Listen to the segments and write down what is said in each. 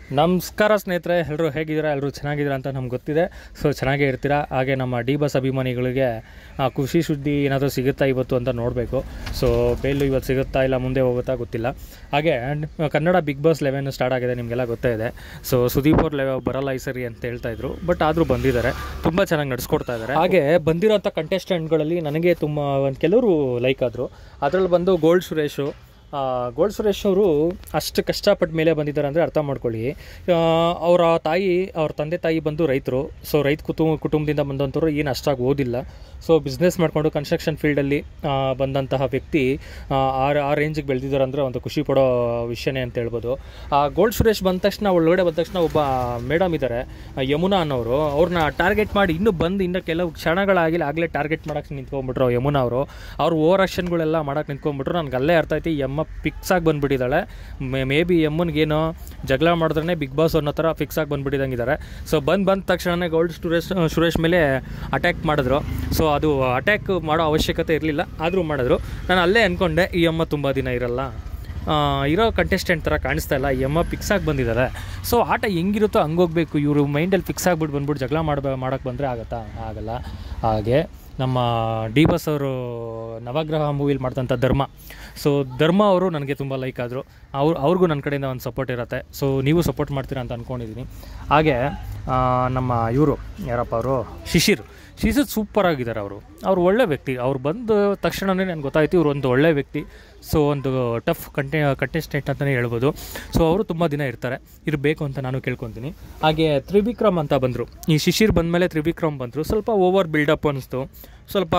ನಮಸ್ಕಾರ ಸ್ನೇಹಿತರೆ ಎಲ್ಲರೂ ಹೇಗಿದ್ದೀರಾ ಎಲ್ಲರೂ ಚೆನ್ನಾಗಿದ್ದೀರಾ ಅಂತ ನಮ್ಗೆ ಗೊತ್ತಿದೆ ಸೊ ಚೆನ್ನಾಗೇ ಇರ್ತೀರಾ ಹಾಗೆ ನಮ್ಮ ಡಿ ಬಸ್ ಅಭಿಮಾನಿಗಳಿಗೆ ಆ, ಖುಷಿ ಸುದ್ದಿ ಏನಾದರೂ ಸಿಗುತ್ತಾ ಇವತ್ತು ಅಂತ ನೋಡಬೇಕು ಸೊ ಬೇಲು ಇವತ್ತು ಸಿಗುತ್ತಾ ಇಲ್ಲ ಮುಂದೆ ಹೋಗುತ್ತಾ ಗೊತ್ತಿಲ್ಲ ಹಾಗೆ ನ- Kannada Bigg Boss eleven start ಆಗಿದೆ ನಿಮಗೆಲ್ಲ ಗೊತ್ತೇ ಇದೆ ಸೊ ಸುದೀಪ್ ಅವ್ರು ಲೆವೆ ಬರಲ್ಲ ಈ ಸರಿ ಅಂತ ಹೇಳ್ತಾ ಇದ್ರು ಬಟ್ ಆದರೂ ಬಂದಿದ್ದಾರೆ ತುಂಬ ಚೆನ್ನಾಗಿ ನಡ್ಸ್ಕೊಡ್ತಾ ಇದ್ದಾರೆ ಹಾಗೆ ಬಂದಿರೋಂಥ ಕಂಟೆಸ್ಟೆಂಟ್ಗಳಲ್ಲಿ ನನಗೆ ತುಂಬ ಒಂದು ಕೆಲವರು ಲೈಕ್ ಆದರು ಅದರಲ್ಲಿ ಬಂದು ಗೋಲ್ಡ್ ಸುರೇಶು ಆ, ಗೋಲ್ಡ್ ಸುರೇಶ್ ಅವರು ಅಷ್ಟು ಕಷ್ಟಪಟ್ಟ ಮೇಲೆ ಬಂದಿದ್ದಾರೆ ಅಂದರೆ ಅರ್ಥ ಮಾಡ್ಕೊಳ್ಳಿ ಆ, ಅವರ ತಾಯಿ ಅವ್ರ ತಂದೆ ತಾಯಿ ಬಂದು ರೈತರು ಸೊ ರೈತ ಕುಟುಂಬ ಕುಟುಂಬದಿಂದ ಬಂದಂಥವ್ರು ಏನು ಅಷ್ಟಾಗಿ ಓದಿಲ್ಲ ಸೊ ಬಿಸ್ನೆಸ್ ಮಾಡಿಕೊಂಡು ಕನ್ಸ್ಟ್ರಕ್ಷನ್ ಫೀಲ್ಡಲ್ಲಿ ಬಂದಂತಹ ವ್ಯಕ್ತಿ ಆ, ಆ ಆ ರೇಂಜಿಗೆ ಬೆಳೆದಿದ್ದಾರೆ ಅಂದರೆ ಒಂದು ಖುಷಿ ಪಡೋ ವಿಷಯನೇ ಅಂತ ಹೇಳ್ಬೋದು ಆ ಗೋಲ್ಡ್ ಸುರೇಶ್ ಬಂದ ತಕ್ಷಣ ಒಳಗಡೆ ಬಂದ ತಕ್ಷಣ ಒಬ್ಬ ಮೇಡಮ್ ಇದ್ದಾರೆ ಆ, ಯಮುನಾ ಅನ್ನೋರು ಅವ್ರನ್ನ ಟಾರ್ಗೆಟ್ ಮಾಡಿ ಇನ್ನೂ ಬಂದು ಇನ್ನು ಕೆಲವು ಕ್ಷಣಗಳಾಗಿಲ್ಲ ಆಗಲೇ ಟಾರ್ಗೆಟ್ ಮಾಡೋಕ್ಕೆ ನಿಂತ್ಕೊಂಡ್ಬಿಟ್ರು ಯಮುನಾ ಅವರು ಅವ್ರ ಓವರ್ ಆಕ್ಷನ್ಗಳೆಲ್ಲ ಮಾಡೋಕ್ಕೆ ನಿಂತ್ಕೊಂಡ್ಬಿಟ್ರು ನನಗೆ ಅಲ್ಲೇ ಅರ್ಥ ಆಯ್ತು ಈ ಎಮ್ಮ ಫಿಕ್ಸ್ ಆಗಿ ಬಂದ್ಬಿಟ್ಟಿದ್ದಾಳೆ ಮೇ ಮೇ ಬಿ ಎಮ್ಮನ್ಗೇನೋ ಜಗಳ ಮಾಡಿದ್ರೆ ಬಿಗ್ ಬಾಸ್ ಅನ್ನೋ ಥರ ಫಿಕ್ಸ್ ಆಗಿ ಬಂದ್ಬಿಟ್ಟಿದಂಗಿದ್ದಾರೆ ಸೊ ಬಂದು ಬಂದ ತಕ್ಷಣನೇ ಗೋಲ್ಡ್ ಸುರೇಶ್ ಸುರೇಶ್ ಮೇಲೆ ಅಟ್ಯಾಕ್ ಮಾಡಿದ್ರು ಸೊ ಅದು ಅಟ್ಯಾಕ್ ಮಾಡೋ ಅವಶ್ಯಕತೆ ಇರಲಿಲ್ಲ ಆದರೂ ಮಾಡಿದ್ರು ನಾನು ಅಲ್ಲೇ ಅಂದ್ಕೊಂಡೆ ಈ ಅಮ್ಮ ತುಂಬ ದಿನ ಇರಲ್ಲ ಆ, ಇರೋ ಕಂಟೆಸ್ಟೆಂಟ್ ಥರ ಕಾಣಿಸ್ತಾ ಇಲ್ಲ ಈ ಅಮ್ಮ ಫಿಕ್ಸ್ ಆಗಿ ಬಂದಿದ್ದಾರೆ ಸೊ ಆಟ ಹೆಂಗಿರುತ್ತೋ ಹಂಗೋಗ್ಬೇಕು ಇವರು ಮೈಂಡಲ್ಲಿ ಫಿಕ್ಸ್ ಆಗಿಬಿಟ್ಟು ಬಂದ್ಬಿಟ್ಟು ಜಗಳ ಮಾಡ್ಬೇ ಮಾಡೋಕ್ಕೆ ಬಂದರೆ ಆಗುತ್ತಾ ಆಗಲ್ಲ ಹಾಗೆ ನಮ್ಮ ಡಿ ಬಸ್ ಅವರು ನವಗ್ರಹ ಮೂವಿಲಿ ಮಾಡ್ದಂಥ ಧರ್ಮ ಸೊ ಧರ್ಮ ಅವರು ನನಗೆ ತುಂಬ ಲೈಕ್ ಆದರು ಅವ್ರು ಅವ್ರಿಗೂ ನನ್ನ ಕಡೆಯಿಂದ ಒಂದು ಸಪೋರ್ಟ್ ಇರುತ್ತೆ ಸೊ ನೀವು ಸಪೋರ್ಟ್ ಮಾಡ್ತೀರಾ ಅಂತ ಅಂದ್ಕೊಂಡಿದ್ದೀನಿ ಹಾಗೆ ಆ, ನಮ್ಮ ಇವರು ಯಾರಪ್ಪ ಅವರು ಶಿಶಿರ್ ಶಿಶಿರ್ ಸೂಪರ್ ಆಗಿದ್ದಾರೆ ಅವರು ಅವ್ರು ಒಳ್ಳೆ ವ್ಯಕ್ತಿ ಅವ್ರು ಬಂದ ತಕ್ಷಣವೇ ನನಗೆ ಗೊತ್ತಾಯ್ತು ಇವರು ಒಂದು ಒಳ್ಳೆ ವ್ಯಕ್ತಿ ಸೊ ಒಂದು ಟಫ್ ಕಂಟೆ ಕಂಟೆಸ್ಟೆಂಟ್ ಅಂತಲೇ ಹೇಳ್ಬೋದು ಸೊ ಅವರು ತುಂಬ ದಿನ ಇರ್ತಾರೆ ಇರಬೇಕು ಅಂತ ನಾನು ಕೇಳ್ಕೊತೀನಿ ಹಾಗೆ ತ್ರಿವಿಕ್ರಮ್ ಅಂತ ಬಂದರು ಈ ಶಿಶಿರ್ ಬಂದಮೇಲೆ ತ್ರಿವಿಕ್ರಮ್ ಬಂದರು ಸ್ವಲ್ಪ ಓವರ್ ಬಿಲ್ಡಪ್ ಅನ್ನಿಸ್ತು ಸ್ವಲ್ಪ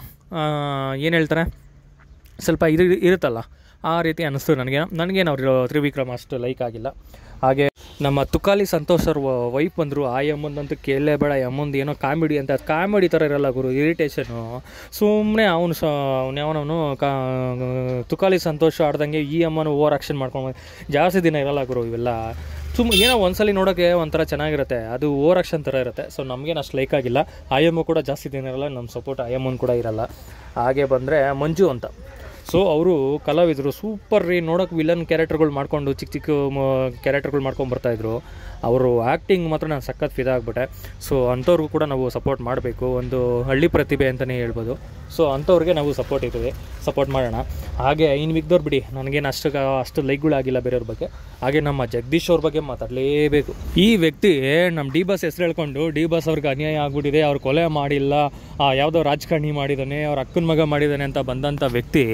ಏನು ಹೇಳ್ತಾರೆ ಸ್ವಲ್ಪ ಇದು ಇರುತ್ತಲ್ಲ ಆ ರೀತಿ ಅನ್ನಿಸ್ತು ನನಗೆ ನನಗೇನು ಅವರು ತ್ರಿವಿಕ್ರಮ್ ಅಷ್ಟು ಲೈಕ್ ಆಗಿಲ್ಲ ಹಾಗೆ ನಮ್ಮ ತುಕಾಲಿ ಸಂತೋಷ್ ಅವ್ರ ವೈಫ್ ಬಂದರು ಆ ಯಮ್ಮಂದಂತೂ ಕೇಳಲೇ ಬೇಡ ಯಮ್ಮಂದು ಏನೋ ಕಾಮಿಡಿ ಅಂತ ಅದು ಕಾಮಿಡಿ ಥರ ಇರಲ್ಲ ಗುರು ಇರಿಟೇಷನು ಸುಮ್ಮನೆ ಅವನು ಸ ಅವನವನು ಕಾ ತುಕಾಲಿ ಸಂತೋಷ್ ಆಡ್ದಂಗೆ ಈ ಅಮ್ಮನ ಓವರ್ ಆಕ್ಷನ್ ಮಾಡ್ಕೊಂಡು ಜಾಸ್ತಿ ದಿನ ಇರಲ್ಲ ಗುರು ಇವೆಲ್ಲ ಸುಮ್ಮ ಏನೋ ಒಂದ್ಸಲಿ ನೋಡೋಕ್ಕೆ ಒಂಥರ ಚೆನ್ನಾಗಿರುತ್ತೆ ಅದು ಓವರ್ ಆಕ್ಷನ್ ಥರ ಇರುತ್ತೆ ಸೊ ನಮಗೇನು ಅಷ್ಟು ಲೈಕ್ ಆಗಿಲ್ಲ ಆಯಮ್ಮ ಕೂಡ ಜಾಸ್ತಿ ದಿನ ಇರಲ್ಲ ನಮ್ಮ ಸಪೋರ್ಟ್ ಆಯಮ್ಮನ್ ಕೂಡ ಇರಲ್ಲ ಹಾಗೆ ಬಂದರೆ ಮಂಜು ಅಂತ ಸೊ ಅವರು ಕಲಾವಿದರು ಸೂಪರ್ ರೀ ನೋಡೋಕೆ ವಿಲನ್ ಕ್ಯಾರೆಕ್ಟರ್ಗಳು ಮಾಡ್ಕೊಂಡು ಚಿಕ್ಕ ಚಿಕ್ಕ ಕ್ಯಾರೆಕ್ಟರ್ಗಳು ಮಾಡ್ಕೊಂಡು ಬರ್ತಾಯಿದ್ರು ಅವರು ಆ್ಯಕ್ಟಿಂಗ್ ಮಾತ್ರ ನಾನು ಸಖತ್ ಫಿದಾ ಆಗ್ಬಿಟ್ಟೆ ಸೊ ಅಂಥವ್ರಿಗೂ ಕೂಡ ನಾವು ಸಪೋರ್ಟ್ ಮಾಡಬೇಕು ಒಂದು ಹಳ್ಳಿ ಪ್ರತಿಭೆ ಅಂತಲೇ ಹೇಳ್ಬೋದು ಸೊ ಅಂಥವ್ರಿಗೆ ನಾವು ಸಪೋರ್ಟ್ ಇದ್ದೀವಿ ಸಪೋರ್ಟ್ ಮಾಡೋಣ ಹಾಗೆ ಇನ್ನು ಮಿಗ್ದವ್ರು ಬಿಡಿ ನನಗೇನು ಅಷ್ಟು ಅಷ್ಟು ಲೈಕ್ಗಳಾಗಿಲ್ಲ ಬೇರೆಯವ್ರ ಬಗ್ಗೆ ಹಾಗೆ ನಮ್ಮ ಜಗದೀಶ್ ಅವ್ರ ಬಗ್ಗೆ ಮಾತಾಡಲೇಬೇಕು ಈ ವ್ಯಕ್ತಿ ನಮ್ಮ ಡಿ ಬಸ್ ಹೆಸರು ಹೇಳ್ಕೊಂಡು ಡಿ ಬಸ್ ಅವ್ರಿಗೆ ಅನ್ಯಾಯ ಆಗ್ಬಿಟ್ಟಿದೆ ಅವ್ರು ಕೊಲೆ ಮಾಡಿಲ್ಲ ಆ, ಯಾವುದೋ ರಾಜಕಾರಣಿ ಮಾಡಿದ್ದಾನೆ ಅವ್ರ ಅಕ್ಕನ ಮಗ ಮಾಡಿದ್ದಾನೆ ಅಂತ ಬಂದಂಥ ವ್ಯಕ್ತಿ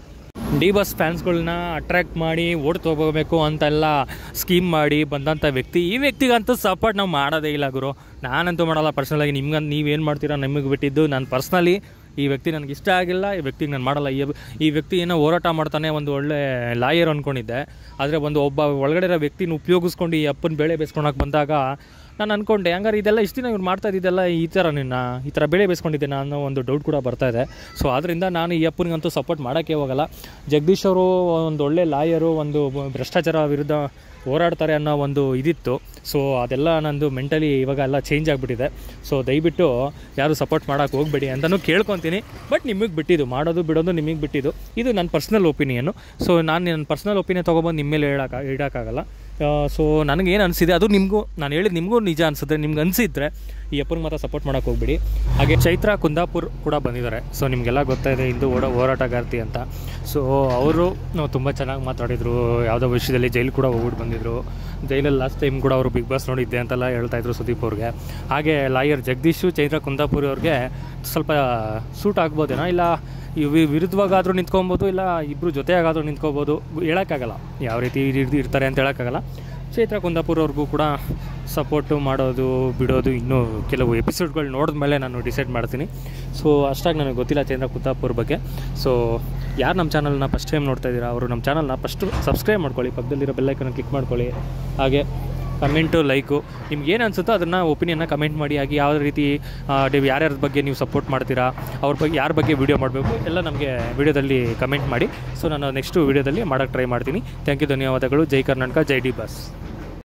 ಡಿ ಬಸ್ ಫ್ಯಾನ್ಸ್ಗಳನ್ನ ಅಟ್ರ್ಯಾಕ್ಟ್ ಮಾಡಿ ಓಟ್ ತೊಗೋಬೇಕು ಅಂತೆಲ್ಲ ಸ್ಕೀಮ್ ಮಾಡಿ ಬಂದಂಥ ವ್ಯಕ್ತಿ ಈ ವ್ಯಕ್ತಿಗಂತೂ ಸಪೋರ್ಟ್ ನಾವು ಮಾಡೋದೇ ಇಲ್ಲ ಗುರು ನಾನಂತೂ ಮಾಡಲ್ಲ ಪರ್ಸ್ನಲಾಗಿ ನಿಮ್ಗಂತ ನೀವೇನು ಮಾಡ್ತೀರಾ ನಿಮಗೆ ಬಿಟ್ಟಿದ್ದು ನಾನು ಪರ್ಸ್ನಲಿ ಈ ವ್ಯಕ್ತಿ ನನಗೆ ಇಷ್ಟ ಆಗಿಲ್ಲ ಈ ವ್ಯಕ್ತಿಗೆ ನಾನು ಮಾಡಲ್ಲ ಈ ಈ ವ್ಯಕ್ತಿ ಏನೋ ಹೋರಾಟ ಮಾಡ್ತಾನೆ ಒಂದು ಒಳ್ಳೆ ಲಾಯರ್ ಅಂದ್ಕೊಂಡಿದ್ದೆ ಆದರೆ ಒಂದು ಒಬ್ಬ ಒಳಗಡೆ ಇರೋ ವ್ಯಕ್ತಿನ ಉಪಯೋಗಿಸ್ಕೊಂಡು ಈ ಅಪ್ಪನ ಬೆಳೆ ಬೇಯಿಸ್ಕೊಳಕ್ಕೆ ಬಂದಾಗ ನಾನು ಅಂದ್ಕೊಂಡೆ ಹಂಗಾರೆ ಇದೆಲ್ಲ ಇಷ್ಟು ದಿನ ಇವ್ರು ಮಾಡ್ತಾ ಇದ್ದಿದ್ದೆಲ್ಲ ಈ ಥರ ನಿನ್ನ ಈ ಥರ ಬೆಳೆ ಬೇಯಿಸ್ಕೊಂಡಿದ್ದೆ ಅನ್ನೋ ಒಂದು ಡೌಟ್ ಕೂಡ ಬರ್ತಾ ಇದೆ ಸೊ ಆದ್ದರಿಂದ ನಾನು ಈ ಅಪ್ಪನಿಗಂತೂ ಸಪೋರ್ಟ್ ಮಾಡೋಕ್ಕೆ ಹೋಗಲ್ಲ ಜಗದೀಶ್ ಅವರು ಒಂದು ಒಳ್ಳೆ ಲಾಯರು ಒಂದು ಭ್ರಷ್ಟಾಚಾರ ವಿರುದ್ಧ ಹೋರಾಡ್ತಾರೆ ಅನ್ನೋ ಒಂದು ಇದಿತ್ತು ಸೊ ಅದೆಲ್ಲ ನಂದು ಮೆಂಟಲಿ ಇವಾಗ ಎಲ್ಲ ಚೇಂಜ್ ಆಗಿಬಿಟ್ಟಿದೆ ಸೊ ದಯವಿಟ್ಟು ಯಾರು ಸಪೋರ್ಟ್ ಮಾಡೋಕ್ಕೆ ಹೋಗಬೇಡಿ ಅಂತಲೂ ಕೇಳ್ಕೊತೀನಿ ಬಟ್ ನಿಮಗೆ ಬಿಟ್ಟಿದ್ದು ಮಾಡೋದು ಬಿಡೋದು ನಿಮಗೆ ಬಿಟ್ಟಿದ್ದು ಇದು ನನ್ನ ಪರ್ಸ್ನಲ್ ಒಪಿನಿಯನ್ನು ಸೊ ನಾನು ನನ್ನ ಪರ್ಸ್ನಲ್ ಒಪಿನಿಯನ್ ತೊಗೊಬಂದು ನಿಮ್ಮ ಮೇಲೆ ಹೇಳೋಕೆ ಇಡೋಕ್ಕಾಗಲ್ಲ ಸೊ ನನಗೇನು ಅನಿಸಿದೆ ಅದು ನಿಮಗೂ ನಾನು ಹೇಳಿದ ನಿಮಗೂ ನಿಜ ಅನಿಸಿದ್ರೆ ನಿಮ್ಗೆ ಅನಿಸಿದ್ರೆ ಈ ಅಪ್ಪನಿಗೆ ಮಾತ್ರ ಸಪೋರ್ಟ್ ಮಾಡೋಕ್ಕೆ ಹೋಗ್ಬಿಡಿ ಹಾಗೆ ಚೈತ್ರ ಕುಂದಾಪುರ್ ಕೂಡ ಬಂದಿದ್ದಾರೆ ಸೊ ನಿಮಗೆಲ್ಲ ಗೊತ್ತಾಯಿದೆ ಇಂದು ಓಡ ಹೋರಾಟಗಾರ್ತಿ ಅಂತ ಸೊ ಅವರು ತುಂಬ ಚೆನ್ನಾಗಿ ಮಾತಾಡಿದರು ಯಾವುದೋ ವಿಷಯದಲ್ಲಿ ಜೈಲು ಕೂಡ ಹೋಗ್ಬಿಟ್ಟು ಬಂದಿದ್ರು ಜೈಲಲ್ಲಿ ಲಾಸ್ಟ್ ಟೈಮ್ ಕೂಡ ಅವರು ಬಿಗ್ ಬಾಸ್ ನೋಡಿದ್ದೆ ಅಂತೆಲ್ಲ ಹೇಳ್ತಾ ಇದ್ರು ಸುದೀಪ್ ಅವ್ರಿಗೆ ಹಾಗೆ ಲಾಯರ್ ಜಗದೀಶು ಚೈತ್ರ ಕುಂದಾಪುರಿ ಅವ್ರಿಗೆ ಸ್ವಲ್ಪ ಸೂಟ್ ಆಗ್ಬೋದೇನೋ ಇಲ್ಲ ಇವ್ ವಿರುದ್ಧವಾಗಾದರೂ ನಿಂತ್ಕೊಬೋದು ಇಲ್ಲ ಇಬ್ಬರು ಜೊತೆಯಾಗಾದರೂ ನಿಂತ್ಕೋಬೋದು ಹೇಳೋಕ್ಕಾಗಲ್ಲ ಯಾವ ರೀತಿ ಇರ್- ಇರ್ತಾರೆ ಅಂತ ಹೇಳೋಕ್ಕಾಗಲ್ಲ ಚೈತ್ರ ಕುಂದಾಪುರ ಅವ್ರಿಗೂ ಕೂಡ ಸಪೋರ್ಟು ಮಾಡೋದು ಬಿಡೋದು ಇನ್ನೂ ಕೆಲವು ಎಪಿಸೋಡ್ಗಳು ನೋಡಿದ್ಮೇಲೆ ನಾನು ಡಿಸೈಡ್ ಮಾಡ್ತೀನಿ ಸೊ ಅಷ್ಟಾಗಿ ನನಗೆ ಗೊತ್ತಿಲ್ಲ ಚೈತ್ರ ಕುಂದಾಪುರ ಬಗ್ಗೆ ಸೊ ಯಾರು ನಮ್ಮ ಚಾನಲ್ನ ಫಸ್ಟ್ ಟೈಮ್ ನೋಡ್ತಾ ಇದ್ದೀರಾ ಅವರು ನಮ್ಮ ಚಾನಲ್ನ ಫಸ್ಟು ಸಬ್ಸ್ಕ್ರೈಬ್ ಮಾಡ್ಕೊಳ್ಳಿ ಪಕ್ಕದಲ್ಲಿರೋ ಬೆಲ್ಲೈಕನ್ನ ಕ್ಲಿಕ್ ಮಾಡ್ಕೊಳ್ಳಿ ಹಾಗೆ ಕಮೆಂಟು ಲೈಕು ನಿಮ್ಗೆ ಏನು ಅನಿಸುತ್ತೋ ಅದನ್ನು ಒಪಿನಿಯನ್ನ ಕಮೆಂಟ್ ಮಾಡಿ ಹಾಗೆ ಯಾವ ರೀತಿ ಆ, ನೀವು ಯಾರ್ಯಾರ ಬಗ್ಗೆ ನೀವು ಸಪೋರ್ಟ್ ಮಾಡ್ತೀರಾ ಅವ್ರ ಬಗ್ಗೆ ಯಾರ ಬಗ್ಗೆ ವೀಡಿಯೋ ಮಾಡಬೇಕು ಎಲ್ಲ ನಮಗೆ ವೀಡಿಯೋದಲ್ಲಿ ಕಮೆಂಟ್ ಮಾಡಿ ಸೊ ನಾನು ನೆಕ್ಸ್ಟು ವೀಡಿಯೋದಲ್ಲಿ ಮಾಡೋಕ್ಕೆ ಟ್ರೈ ಮಾಡ್ತೀನಿ ಥ್ಯಾಂಕ್ ಯು ಧನ್ಯವಾದಗಳು ಜೈ ಕರ್ನಾಟಕ ಜೈ ಡಿ ಬಸ್